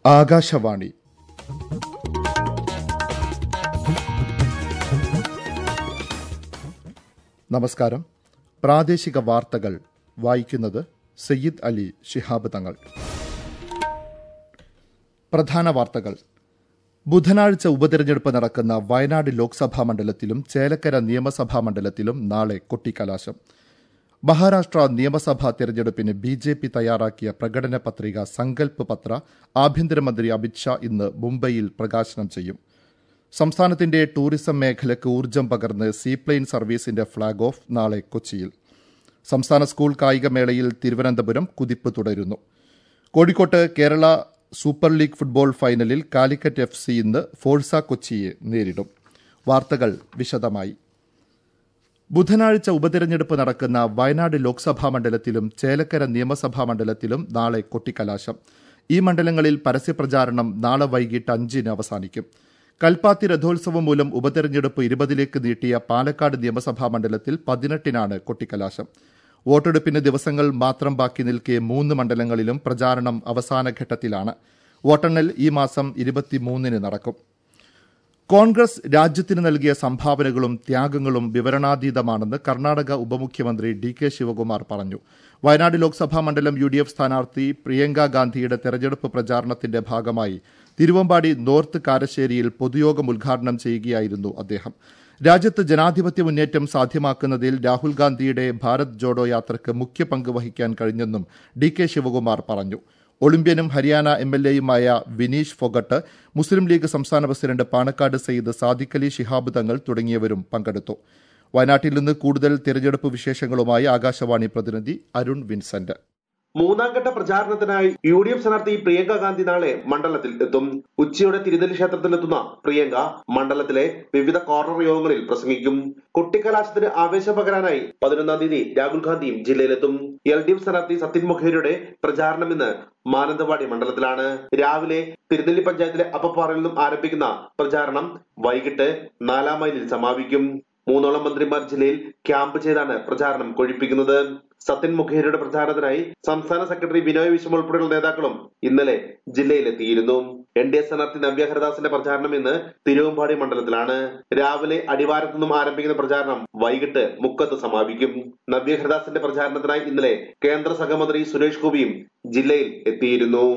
ആകാശവാണി നമസ്കാരം പ്രാദേശിക വാർത്തകൾ വായിക്കുന്നത് സയ്യിദ് അലി ശിഹാബ് തങ്ങൾ പ്രധാന വാർത്തകൾ ബുധനാഴ്ച ഉപതെരഞ്ഞെടുപ്പ് നടക്കുന്ന വയനാട് ലോക്സഭാ മണ്ഡലത്തിലും ചേലക്കര നിയമസഭാ മണ്ഡലത്തിലും നാളെ കൊട്ടിക്കലാശം മഹാരാഷ്ട്ര നിയമസഭാ തെരഞ്ഞെടുപ്പിന് ബി ജെ പി തയ്യാറാക്കിയ പ്രകടന പത്രിക സങ്കൽപ്പ് പത്ര ആഭ്യന്തരമന്ത്രി അമിത്ഷാ ഇന്ന് മുംബൈയിൽ പ്രകാശനം ചെയ്യും സംസ്ഥാനത്തിന്റെ ടൂറിസം മേഖലയ്ക്ക് ഊർജ്ജം പകർന്ന് സീപ്ലെയിൻ സർവീസിന്റെ ഫ്ളാഗ് ഓഫ് നാളെ കൊച്ചിയിൽ സംസ്ഥാന സ്കൂൾ കായികമേളയിൽ തിരുവനന്തപുരം കുതിപ്പ് തുടരുന്നു കോഴിക്കോട്ട് കേരള സൂപ്പർ ലീഗ് ഫുട്ബോൾ ഫൈനലിൽ കാലിക്കറ്റ് എഫ് സി ഇന്ന് ഫോഴ്സ കൊച്ചിയെ നേരിടും വാർത്തകൾ വിശദമായി ബുധനാഴ്ച ഉപതെരഞ്ഞെടുപ്പ് നടക്കുന്ന വയനാട് ലോക്സഭാ മണ്ഡലത്തിലും ചേലക്കര നിയമസഭാ മണ്ഡലത്തിലും നാളെ കൊട്ടിക്കലാശം ഈ മണ്ഡലങ്ങളിൽ പരസ്യപ്രചാരണം നാളെ വൈകിട്ട് അഞ്ചിന് അവസാനിക്കും കൽപ്പാത്തി രഥോത്സവം മൂലം ഉപതെരഞ്ഞെടുപ്പ് ഇരുപതിലേക്ക് നീട്ടിയ പാലക്കാട് നിയമസഭാ മണ്ഡലത്തിൽ പതിനെട്ടിനാണ് കൊട്ടിക്കലാശം വോട്ടെടുപ്പിന് ദിവസങ്ങൾ മാത്രം ബാക്കി നിൽക്കെ മൂന്ന് മണ്ഡലങ്ങളിലും പ്രചാരണം അവസാന ഘട്ടത്തിലാണ് വോട്ടെണ്ണൽ ഈ മാസം ഇരുപത്തിമൂന്നിന് നടക്കും കോൺഗ്രസ് രാജ്യത്തിന് നൽകിയ സംഭാവനകളും ത്യാഗങ്ങളും വിവരണാതീതമാണെന്ന് കർണാടക ഉപമുഖ്യമന്ത്രി ഡി കെ ശിവകുമാർ പറഞ്ഞു വയനാട് ലോക്സഭാ മണ്ഡലം യു ഡി എഫ് സ്ഥാനാർത്ഥി പ്രിയങ്ക ഗാന്ധിയുടെ തെരഞ്ഞെടുപ്പ് പ്രചാരണത്തിന്റെ ഭാഗമായി തിരുവമ്പാടി നോർത്ത് കാരശ്ശേരിയിൽ പൊതുയോഗം ഉദ്ഘാടനം ചെയ്യുകയായിരുന്നു അദ്ദേഹം രാജ്യത്ത് ജനാധിപത്യ മുന്നേറ്റം സാധ്യമാക്കുന്നതിൽ രാഹുൽ ഗാന്ധിയുടെ ഭാരത് ജോഡോ യാത്രയ്ക്ക് മുഖ്യ പങ്ക് വഹിക്കാൻ കഴിഞ്ഞെന്നും ഡി കെ ശിവകുമാർ പറഞ്ഞു ഒളിമ്പ്യനും ഹരിയാന എം എൽ എയുമായ വിനീഷ് ഫൊഗട്ട് മുസ്ലിം ലീഗ് സംസ്ഥാന പ്രസിഡന്റ് പാണക്കാട് സയ്യിദ് സാദിഖ് അലി ശിഹാബ് തങ്ങൾ തുടങ്ങിയവരും പങ്കെടുത്തു വയനാട്ടിൽ നിന്ന് കൂടുതൽ തിരഞ്ഞെടുപ്പ് വിശേഷങ്ങളുമായി ആകാശവാണി പ്രതിനിധി അരുൺ വിൻസെന്റ് മൂന്നാം ഘട്ട പ്രചാരണത്തിനായി യു ഡി എഫ് സ്ഥാനാർത്ഥി പ്രിയങ്ക ഗാന്ധി നാളെ മണ്ഡലത്തിൽ എത്തും ഉച്ചയോടെ തിരുനെല്ലി ക്ഷേത്രത്തിലെത്തുന്ന പ്രിയങ്ക മണ്ഡലത്തിലെ വിവിധ കോർണർ യോഗങ്ങളിൽ പ്രസംഗിക്കും കുട്ടിക്കലാശത്തിന് ആവേശം പകരാനായി പതിനൊന്നാം തീയതി രാഹുൽ ഗാന്ധിയും ജില്ലയിലെത്തും എൽ ഡി എഫ് സ്ഥാനാർത്ഥി സത്യൻ മുഖേരിയുടെ പ്രചാരണം ഇന്ന് മാനന്തവാടി മണ്ഡലത്തിലാണ് രാവിലെ തിരുനെല്ലി പഞ്ചായത്തിലെ അപ്പപ്പാറയിൽ നിന്നും ആരംഭിക്കുന്ന പ്രചാരണം വൈകിട്ട് നാലാം മൈലിൽ സമാപിക്കും മൂന്നോളം മന്ത്രിമാർ ജില്ലയിൽ ക്യാമ്പ് ചെയ്താണ് പ്രചാരണം കൊഴിപ്പിക്കുന്നത് സത്യൻ മുഖേരിയുടെ പ്രചാരണത്തിനായി സംസ്ഥാന സെക്രട്ടറി ബിനോയ് വിശ്വം ഉൾപ്പെടെയുള്ള നേതാക്കളും ഇന്നലെ ജില്ലയിലെത്തിയിരുന്നു എൻ ഡി എ സ്ഥാനാർത്ഥി നവ്യ ഹരിദാസിന്റെ പ്രചാരണം ഇന്ന് തിരുവമ്പാടി മണ്ഡലത്തിലാണ് രാവിലെ അടിവാരത്തു നിന്നും ആരംഭിക്കുന്ന പ്രചാരണം വൈകിട്ട് മുക്കത്ത് സമാപിക്കും നവ്യ ഹരിദാസിന്റെ പ്രചാരണത്തിനായി ഇന്നലെ കേന്ദ്ര സഹമന്ത്രി സുരേഷ് ഗോപിയും ജില്ലയിൽ എത്തിയിരുന്നു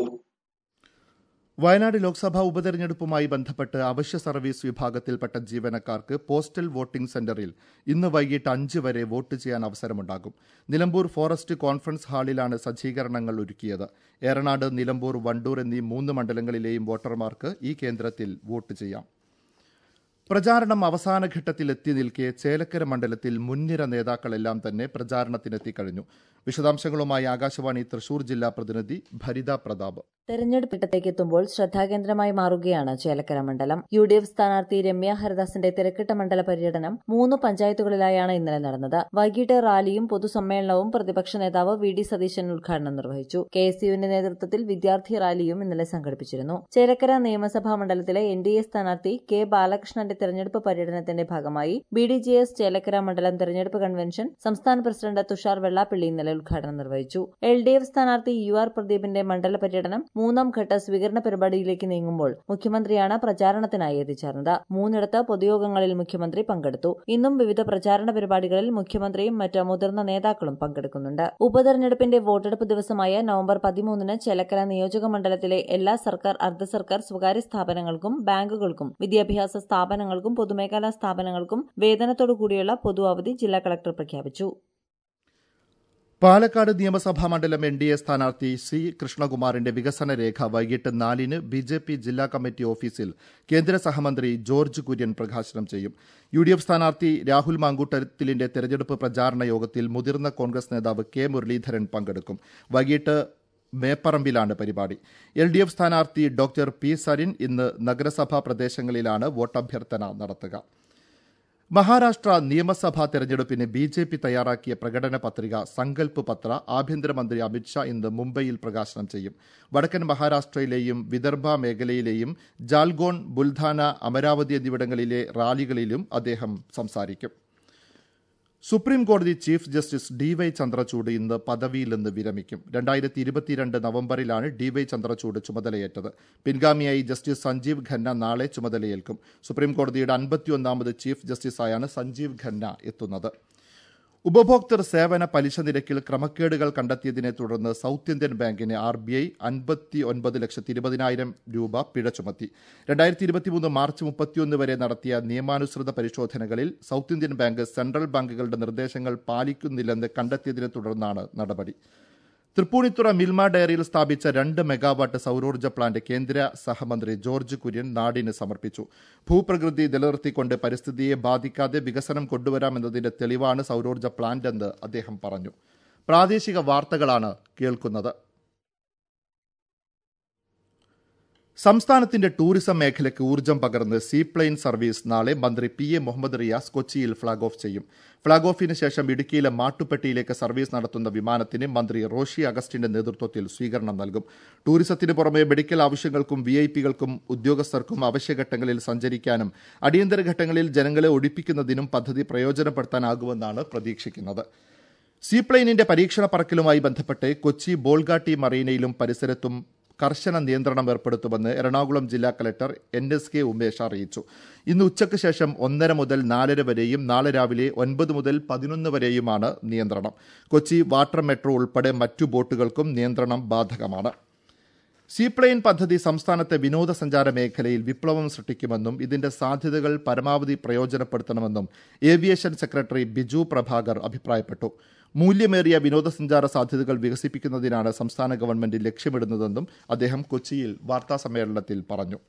വയനാട് ലോക്സഭാ ഉപതെരഞ്ഞെടുപ്പുമായി ബന്ധപ്പെട്ട് അവശ്യ സർവീസ് വിഭാഗത്തിൽപ്പെട്ട ജീവനക്കാർക്ക് പോസ്റ്റൽ വോട്ടിംഗ് സെന്ററിൽ ഇന്ന് വൈകിട്ട് അഞ്ച് വരെ വോട്ട് ചെയ്യാൻ അവസരമുണ്ടാകും നിലമ്പൂർ ഫോറസ്റ്റ് കോൺഫറൻസ് ഹാളിലാണ് സജ്ജീകരണങ്ങൾ ഒരുക്കിയത് ഏറനാട് നിലമ്പൂർ വണ്ടൂർ എന്നീ മൂന്ന് മണ്ഡലങ്ങളിലെയും വോട്ടർമാർക്ക് ഈ കേന്ദ്രത്തിൽ വോട്ട് ചെയ്യാം പ്രചാരണം അവസാന ഘട്ടത്തിൽ എത്തി നിൽക്കെ ചേലക്കര മണ്ഡലത്തിൽ മുൻനിര നേതാക്കളെല്ലാം തന്നെ പ്രചാരണത്തിനെത്തിക്കഴിഞ്ഞു വിശദാംശങ്ങളുമായി ആകാശവാണി തൃശൂർ ജില്ലാ പ്രതിനിധി ഭരിത പ്രതാപ് തെരഞ്ഞെടുപ്പ് ഘട്ടത്തേക്ക് എത്തുമ്പോൾ ശ്രദ്ധാകേന്ദ്രമായി മാറുകയാണ് ചേലക്കര മണ്ഡലം യു ഡി എഫ് സ്ഥാനാർത്ഥി രമ്യ ഹരിദാസിന്റെ തിരക്കിട്ട മണ്ഡല പര്യടനം മൂന്ന് പഞ്ചായത്തുകളിലായാണ് ഇന്നലെ നടന്നത് വൈകിട്ട് റാലിയും പൊതുസമ്മേളനവും പ്രതിപക്ഷ നേതാവ് വി ഡി സതീശൻ ഉദ്ഘാടനം നിർവഹിച്ചു കെ എസ് യുവിന്റെ നേതൃത്വത്തിൽ വിദ്യാർത്ഥി റാലിയും ഇന്നലെ സംഘടിപ്പിച്ചിരുന്നു ചേലക്കര നിയമസഭാ മണ്ഡലത്തിലെ എൻ ഡി എ സ്ഥാനാർത്ഥി കെ ബാലകൃഷ്ണന്റെ തെരഞ്ഞെടുപ്പ് പര്യടനത്തിന്റെ ഭാഗമായി B D J S Chelakkara മണ്ഡലം തെരഞ്ഞെടുപ്പ് കൺവെൻഷൻ സംസ്ഥാന പ്രസിഡന്റ് തുഷാർ വെള്ളാപ്പള്ളി ഇന്നലെ ഉദ്ഘാടനം നിർവഹിച്ചു എൽ ഡി എഫ് സ്ഥാനാർത്ഥി യു ആർ പ്രദീപിന്റെ മണ്ഡല പര്യടനം മൂന്നാം ഘട്ട സ്വീകരണ പരിപാടിയിലേക്ക് നീങ്ങുമ്പോൾ മുഖ്യമന്ത്രിയാണ് പ്രചാരണത്തിനായി എത്തിച്ചേർന്നത് മൂന്നിടത്ത് പൊതുയോഗങ്ങളിൽ മുഖ്യമന്ത്രി പങ്കെടുത്തു ഇന്നും വിവിധ പ്രചാരണ പരിപാടികളിൽ മുഖ്യമന്ത്രിയും മറ്റ് മുതിർന്ന നേതാക്കളും പങ്കെടുക്കുന്നുണ്ട് ഉപതെരഞ്ഞെടുപ്പിന്റെ വോട്ടെടുപ്പ് ദിവസമായ നവംബർ പതിമൂന്നിന് ചെലക്കര നിയോജക മണ്ഡലത്തിലെ എല്ലാ സർക്കാർ അർദ്ധ സർക്കാർ സ്വകാര്യ സ്ഥാപനങ്ങൾക്കും ബാങ്കുകൾക്കും വിദ്യാഭ്യാസ സ്ഥാപനങ്ങൾക്കും പൊതുമേഖലാ സ്ഥാപനങ്ങൾക്കും വേതനത്തോടു കൂടിയുള്ള പൊതു അവധി ജില്ലാ കളക്ടർ പ്രഖ്യാപിച്ചു പാലക്കാട് നിയമസഭാ മണ്ഡലം എൻ ഡി എ സ്ഥാനാർത്ഥി സി കൃഷ്ണകുമാറിന്റെ വികസന രേഖ വൈകിട്ട് നാലിന് ബി ജെ പി ജില്ലാ കമ്മിറ്റി ഓഫീസിൽ കേന്ദ്ര സഹമന്ത്രി ജോർജ് കുര്യൻ പ്രകാശനം ചെയ്യും യു ഡി എഫ് സ്ഥാനാർത്ഥി രാഹുൽ മാങ്കൂട്ടത്തിലിന്റെ തെരഞ്ഞെടുപ്പ് പ്രചാരണ യോഗത്തിൽ മുതിർന്ന കോൺഗ്രസ് നേതാവ് കെ മുരളീധരൻ പങ്കെടുക്കും വൈകിട്ട് മേപ്പറമ്പിലാണ് പരിപാടി എൽ ഡി എഫ് സ്ഥാനാർത്ഥി ഡോക്ടർ പി സരിൻ ഇന്ന് നഗരസഭാ പ്രദേശങ്ങളിലാണ് വോട്ടഭ്യർത്ഥന നടത്തുക മഹാരാഷ്ട്ര നിയമസഭാ തെരഞ്ഞെടുപ്പിന് ബി ജെ പി തയ്യാറാക്കിയ പ്രകടന പത്രിക സങ്കൽപ്പ് പത്ര ആഭ്യന്തരമന്ത്രി അമിത്ഷാ ഇന്ന് മുംബൈയിൽ പ്രകാശനം ചെയ്യും വടക്കൻ മഹാരാഷ്ട്രയിലെയും വിദർഭ മേഖലയിലെയും ജാൽഗോൺ ബുൽധാന അമരാവതി എന്നിവിടങ്ങളിലെ റാലികളിലും അദ്ദേഹം സംസാരിക്കും സുപ്രീം കോടതി chief justice D Y Chandrachud ഇന്ന് പദവിയിൽ നിന്ന് വിരമിക്കും രണ്ടായിരത്തി ഇരുപത്തിരണ്ട് നവംബറിലാണ് ഡി വൈ ചന്ദ്രചൂഡ് ചുമതലയേറ്റത് പിൻഗാമിയായി ജസ്റ്റിസ് സഞ്ജീവ് ഖന്ന നാളെ ചുമതലയേൽക്കും സുപ്രീം കോടതിയുടെ അൻപത്തിയൊന്നാമത് ചീഫ് ജസ്റ്റിസായാണ് സഞ്ജീവ് ഖന്ന എത്തുന്നത് ഉപഭോക്തൃ സേവന പലിശ നിരക്കിൽ ക്രമക്കേടുകൾ കണ്ടെത്തിയതിനെ തുടർന്ന് സൗത്ത് ഇന്ത്യൻ ബാങ്കിന് ആർ ബി ഐ അൻപത്തി ഒൻപത് ലക്ഷത്തി ഇരുപതിനായിരം രൂപ പിഴ ചുമത്തി രണ്ടായിരത്തി ഇരുപത്തിമൂന്ന് മാർച്ച് മുപ്പത്തിയൊന്ന് വരെ നടത്തിയ നിയമാനുസൃത പരിശോധനകളിൽ സൗത്ത് ഇന്ത്യൻ ബാങ്ക് സെൻട്രൽ ബാങ്കുകളുടെ നിർദ്ദേശങ്ങൾ പാലിക്കുന്നില്ലെന്ന് കണ്ടെത്തിയതിനെ തുടർന്നാണ് നടപടി തൃപ്പൂണിത്തുറ മിൽമ ഡയറിയിൽ സ്ഥാപിച്ച രണ്ട് മെഗാവാട്ട് സൌരോർജ്ജ പ്ലാന്റ് കേന്ദ്ര സഹമന്ത്രി ജോർജ് കുര്യൻ നാടിന് സമർപ്പിച്ചു ഭൂപ്രകൃതി നിലനിർത്തിക്കൊണ്ട് പരിസ്ഥിതിയെ ബാധിക്കാതെ വികസനം കൊണ്ടുവരാമെന്നതിന്റെ തെളിവാണ് സൌരോർജ്ജ പ്ലാന്റ് എന്ന് അദ്ദേഹം പറഞ്ഞു പ്രാദേശിക വാർത്തകളാണ് കേൾക്കുന്നത് സംസ്ഥാനത്തിന്റെ ടൂറിസം മേഖലയ്ക്ക് ഊർജ്ജം പകർന്ന് സീപ്ലെയിൻ സർവീസ് നാളെ മന്ത്രി പി എ മുഹമ്മദ് റിയാസ് കൊച്ചിയിൽ ഫ്ളാഗ് ഓഫ് ചെയ്യും ഫ്ളാഗ് ഓഫിന് ശേഷം ഇടുക്കിയിലെ മാട്ടുപ്പെട്ടിയിലേക്ക് സർവീസ് നടത്തുന്ന വിമാനത്തിന് മന്ത്രി റോഷി അഗസ്റ്റിന്റെ നേതൃത്വത്തിൽ സ്വീകരണം നൽകും ടൂറിസത്തിന് പുറമെ മെഡിക്കൽ ആവശ്യങ്ങൾക്കും വി ഐ പികൾക്കും ഉദ്യോഗസ്ഥർക്കും അവശ്യഘട്ടങ്ങളിൽ സഞ്ചരിക്കാനും അടിയന്തര ഘട്ടങ്ങളിൽ ജനങ്ങളെ ഒഴിപ്പിക്കുന്നതിനും പദ്ധതി പ്രയോജനപ്പെടുത്താനാകുമെന്നാണ് പ്രതീക്ഷിക്കുന്നത് സീപ്ലെയിനിന്റെ പരീക്ഷണ പറക്കലുമായി ബന്ധപ്പെട്ട് കൊച്ചി ബോൾഗാട്ടി മറീനയിലും പരിസരത്തും കർശന നിയന്ത്രണം ഏർപ്പെടുത്തുമെന്ന് എറണാകുളം ജില്ലാ collector N S K Umesh അറിയിച്ചു ഇന്ന് ഉച്ചയ്ക്ക് ശേഷം ഒന്നര മുതൽ നാലര വരെയും നാളെ രാവിലെ ഒൻപത് മുതൽ പതിനൊന്ന് വരെയുമാണ് നിയന്ത്രണം കൊച്ചി വാട്ടർ മെട്രോ ഉൾപ്പെടെ മറ്റു ബോട്ടുകൾക്കും നിയന്ത്രണം ബാധകമാണ് സീപ്ലെയിൻ പദ്ധതി സംസ്ഥാനത്തെ വിനോദസഞ്ചാര മേഖലയിൽ വിപ്ലവം സൃഷ്ടിക്കുമെന്നും ഇതിന്റെ സാധ്യതകൾ പരമാവധി പ്രയോജനപ്പെടുത്തണമെന്നും ഏവിയേഷൻ സെക്രട്ടറി ബിജു പ്രഭാകർ അഭിപ്രായപ്പെട്ടു മൂല്യമേറിയ വിനോദസഞ്ചാര സാധ്യതകൾ വികസിപ്പിക്കുന്നതിനാണ് സംസ്ഥാന ഗവൺമെന്റ് ലക്ഷ്യമിടുന്നതെന്നും അദ്ദേഹം കൊച്ചിയിൽ വാർത്താസമ്മേളനത്തിൽ പറഞ്ഞു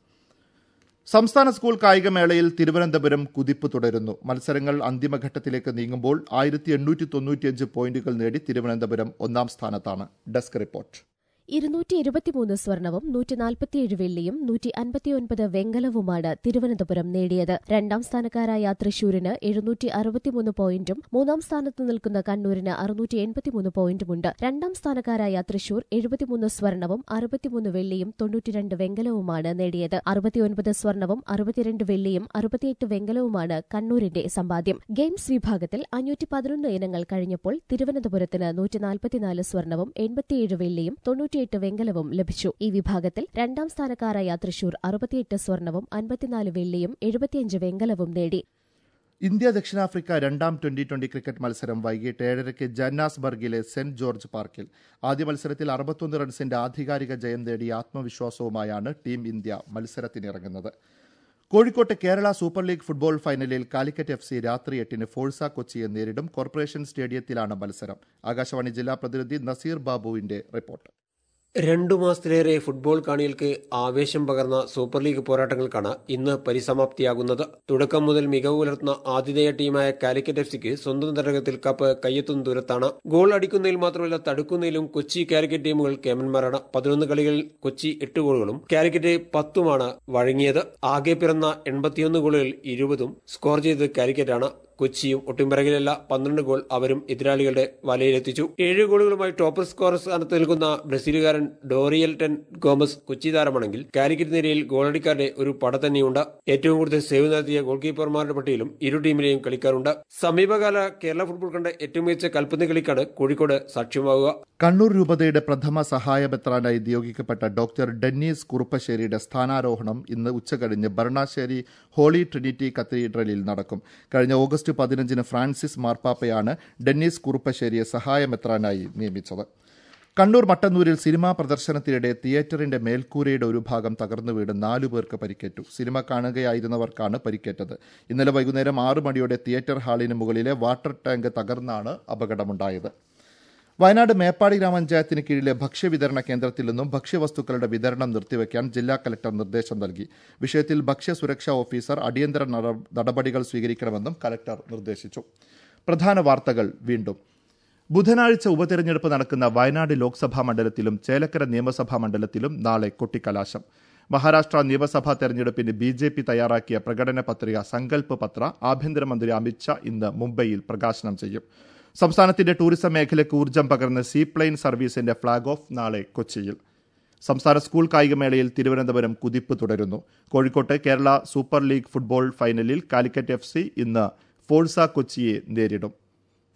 സംസ്ഥാന സ്കൂൾ കായികമേളയിൽ തിരുവനന്തപുരം കുതിപ്പ് തുടരുന്നു മത്സരങ്ങൾ അന്തിമഘട്ടത്തിലേക്ക് നീങ്ങുമ്പോൾ ആയിരത്തി എണ്ണൂറ്റി തൊണ്ണൂറ്റിയഞ്ച് പോയിന്റുകൾ നേടി തിരുവനന്തപുരം ഒന്നാം സ്ഥാനത്താണ് ഡെസ്ക് റിപ്പോർട്ട് ഇരുന്നൂറ്റി ഇരുപത്തിമൂന്ന് സ്വർണവും നൂറ്റി നാൽപ്പത്തിയേഴ് വെള്ളിയും നൂറ്റി അൻപത്തിയൊൻപത് വെങ്കലവുമാണ് തിരുവനന്തപുരം നേടിയത് രണ്ടാം സ്ഥാനക്കാരായ തൃശൂരിന് എഴുന്നൂറ്റി അറുപത്തിമൂന്ന് പോയിന്റും മൂന്നാം സ്ഥാനത്ത് നിൽക്കുന്ന കണ്ണൂരിന് അറുന്നൂറ്റി എൺപത്തിമൂന്ന് പോയിന്റുമുണ്ട് രണ്ടാം സ്ഥാനക്കാരായ തൃശൂർ എഴുപത്തിമൂന്ന് സ്വർണവും അറുപത്തിമൂന്ന് വെള്ളിയും തൊണ്ണൂറ്റിരണ്ട് വെങ്കലവുമാണ് നേടിയത് അറുപത്തിയൊൻപത് സ്വർണവും അറുപത്തിരണ്ട് വെള്ളിയും അറുപത്തിയെട്ട് വെങ്കലവുമാണ് കണ്ണൂരിന്റെ സമ്പാദ്യം ഗെയിംസ് വിഭാഗത്തിൽ അഞ്ഞൂറ്റി പതിനൊന്ന് ഇനങ്ങൾ കഴിഞ്ഞപ്പോൾ തിരുവനന്തപുരത്തിന് നൂറ്റി നാൽപ്പത്തിനാല് സ്വർണവും എൺപത്തിയേഴ് വെള്ളിയും തൊണ്ണൂറ്റി തൊണ്ണൂറ്റിയെട്ട് വെങ്കലവും ലഭിച്ചു ഈ വിഭാഗത്തിൽ രണ്ടാം സ്ഥാനക്കാരായ തൃശൂർ അറുപത്തിയെട്ട് സ്വർണവും അൻപത്തിനാല് വെള്ളിയും എഴുപത്തിയഞ്ച് വെങ്കലവും നേടി ഇന്ത്യ ദക്ഷിണാഫ്രിക്ക രണ്ടാം ട്വന്റി ട്വന്റി ക്രിക്കറ്റ് മത്സരം വൈകിട്ട് ഏഴരയ്ക്ക് ജന്നാസ്ബർഗിലെ സെന്റ് ജോർജ് പാർക്കിൽ ആദ്യ മത്സരത്തിൽ അറുപത്തൊന്ന് റൺസിന്റെ ആധികാരിക ജയം നേടിയ ആത്മവിശ്വാസവുമായാണ് ടീം ഇന്ത്യ മത്സരത്തിനിറങ്ങുന്നത് കോഴിക്കോട്ട് കേരള സൂപ്പർ ലീഗ് ഫുട്ബോൾ ഫൈനലിൽ കാലിക്കറ്റ് എഫ് സി രാത്രി എട്ടിന് ഫോഴ്സ കൊച്ചിയെ നേരിടും കോർപ്പറേഷൻ സ്റ്റേഡിയത്തിലാണ് മത്സരം ആകാശവാണി ജില്ലാ പ്രതിനിധി നസീർ ബാബുവിന്റെ റിപ്പോർട്ട് രണ്ടു മാസത്തിലേറെ ഫുട്ബോൾ കാണികൾക്ക് ആവേശം പകർന്ന സൂപ്പർ ലീഗ് പോരാട്ടങ്ങൾക്കാണ് ഇന്ന് പരിസമാപ്തിയാകുന്നത് തുടക്കം മുതൽ മികവ് പുലർത്തുന്ന ആതിഥേയ ടീമായ കാലിക്കറ്റ് എഫ് സിക്ക് സ്വന്തം തടകത്തിൽ കപ്പ് കയ്യെത്തുന്ന ദൂരത്താണ് ഗോൾ അടിക്കുന്നതിൽ മാത്രമല്ല തടുക്കുന്നതിലും കൊച്ചി കാലിക്കറ്റ് ടീമുകൾ കേമന്മാരാണ് പതിനൊന്ന് കളികളിൽ കൊച്ചി എട്ട് ഗോളുകളും കാലിക്കറ്റ് പത്തുമാണ് വഴങ്ങിയത് ആകെ പിറന്ന എൺപത്തിയൊന്ന് ഗോളുകളിൽ ഇരുപതും സ്കോർ ചെയ്തത് കാലിക്കറ്റാണ് കൊച്ചിയും ഒട്ടും പിറകിലല്ല പന്ത്രണ്ട് ഗോൾ അവരും എതിരാളികളുടെ വലയിലെത്തിച്ചു ഏഴ് ഗോളുകളുമായി ടോപ്പർ സ്കോർ സ്ഥാനത്ത് നിൽക്കുന്ന ബ്രസീലുകാരൻ ഡോറിയൽട്ടൻ ഗോമസ് കൊച്ചി താരമാണെങ്കിൽ കാലിക്കറ്റ് നിരയിൽ ഗോളടിക്കാരുടെ ഒരു പട തന്നെയുണ്ട് ഏറ്റവും കൂടുതൽ സേവ് നടത്തിയ ഗോൾ കീപ്പർമാരുടെ പട്ടികയിലും ഇരു ടീമിലെയും കളിക്കാറുണ്ട് സമീപകാല കേരള ഫുട്ബോൾ കണ്ട ഏറ്റവും മികച്ച കൽപ്പന്ത് കളിക്കാണ് കോഴിക്കോട് സാക്ഷ്യമാവുക കണ്ണൂർ രൂപതയുടെ പ്രഥമ സഹായമെത്രാനായി നിയോഗിക്കപ്പെട്ട ഡോക്ടർ ഡെന്നീസ് കുറുപ്പശ്ശേരിയുടെ സ്ഥാനാരോഹണം ഇന്ന് ഉച്ചകഴിഞ്ഞ് ഭരണാശ്ശേരി ഹോളി ട്രിനിറ്റി കത്തീഡ്രലിൽ നടക്കും കഴിഞ്ഞ ഓഗസ്റ്റ് പതിനഞ്ചിന് ഫ്രാൻസിസ് മാർപ്പാപ്പയാണ് ഡെന്നീസ് കുറുപ്പശ്ശേരിയെ സഹായമെത്രാനായി നിയമിച്ചത് കണ്ണൂർ മട്ടന്നൂരിൽ സിനിമാ പ്രദർശനത്തിനിടെ തിയേറ്ററിന്റെ മേൽക്കൂരയുടെ ഒരു ഭാഗം തകർന്നു വീണ് നാലു പേർക്ക് പരിക്കേറ്റു സിനിമ കാണുകയായിരുന്നവർക്കാണ് പരിക്കേറ്റത് ഇന്നലെ വൈകുന്നേരം ആറു മണിയോടെ തിയേറ്റർ ഹാളിന് മുകളിലെ വാട്ടർ ടാങ്ക് തകർന്നാണ് അപകടമുണ്ടായത് വയനാട് മേപ്പാടി ഗ്രാമപഞ്ചായത്തിന് കീഴിലെ ഭക്ഷ്യവിതരണ കേന്ദ്രത്തിൽ നിന്നും ഭക്ഷ്യവസ്തുക്കളുടെ വിതരണം നിർത്തിവെക്കാൻ ജില്ലാ കലക്ടർ നിർദ്ദേശം നൽകി വിഷയത്തിൽ ഭക്ഷ്യസുരക്ഷാ ഓഫീസർ അടിയന്തര നടപടികൾ സ്വീകരിക്കണമെന്നും കലക്ടർ നിർദ്ദേശിച്ചു പ്രധാന വാർത്തകൾ വീണ്ടും ബുധനാഴ്ച ഉപതെരഞ്ഞെടുപ്പ് നടക്കുന്ന വയനാട് ലോക്സഭാ മണ്ഡലത്തിലും ചേലക്കര നിയമസഭാ മണ്ഡലത്തിലും നാളെ കൊട്ടിക്കലാശം മഹാരാഷ്ട്ര നിയമസഭാ തെരഞ്ഞെടുപ്പിന് ബി ജെ പി തയ്യാറാക്കിയ പ്രകടന പത്രിക സങ്കല്പ് പത്ര ആഭ്യന്തരമന്ത്രി അമിത്ഷാ ഇന്ന് മുംബൈയിൽ പ്രകാശനം ചെയ്യും സംസ്ഥാനത്തിന്റെ ടൂറിസം മേഖലയ്ക്ക് ഊർജ്ജം പകർന്ന് സീപ്ലെയിൻ സർവീസിന്റെ ഫ്ളാഗ് ഓഫ് നാളെ കൊച്ചിയിൽ സംസ്ഥാന സ്കൂൾ കായികമേളയിൽ തിരുവനന്തപുരം കുതിപ്പ് തുടരുന്നു കോഴിക്കോട്ട് കേരള സൂപ്പർ ലീഗ് ഫുട്ബോൾ ഫൈനലിൽ കാലിക്കറ്റ് എഫ് സി ഇന്ന് ഫോഴ്സ കൊച്ചിയെ നേരിടും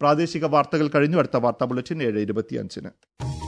പ്രാദേശിക വാർത്തകൾ കഴിഞ്ഞു അടുത്ത വാർത്താ ബുള്ളറ്റിൻ ഏഴ് ഇരുപത്തിയഞ്ചിന്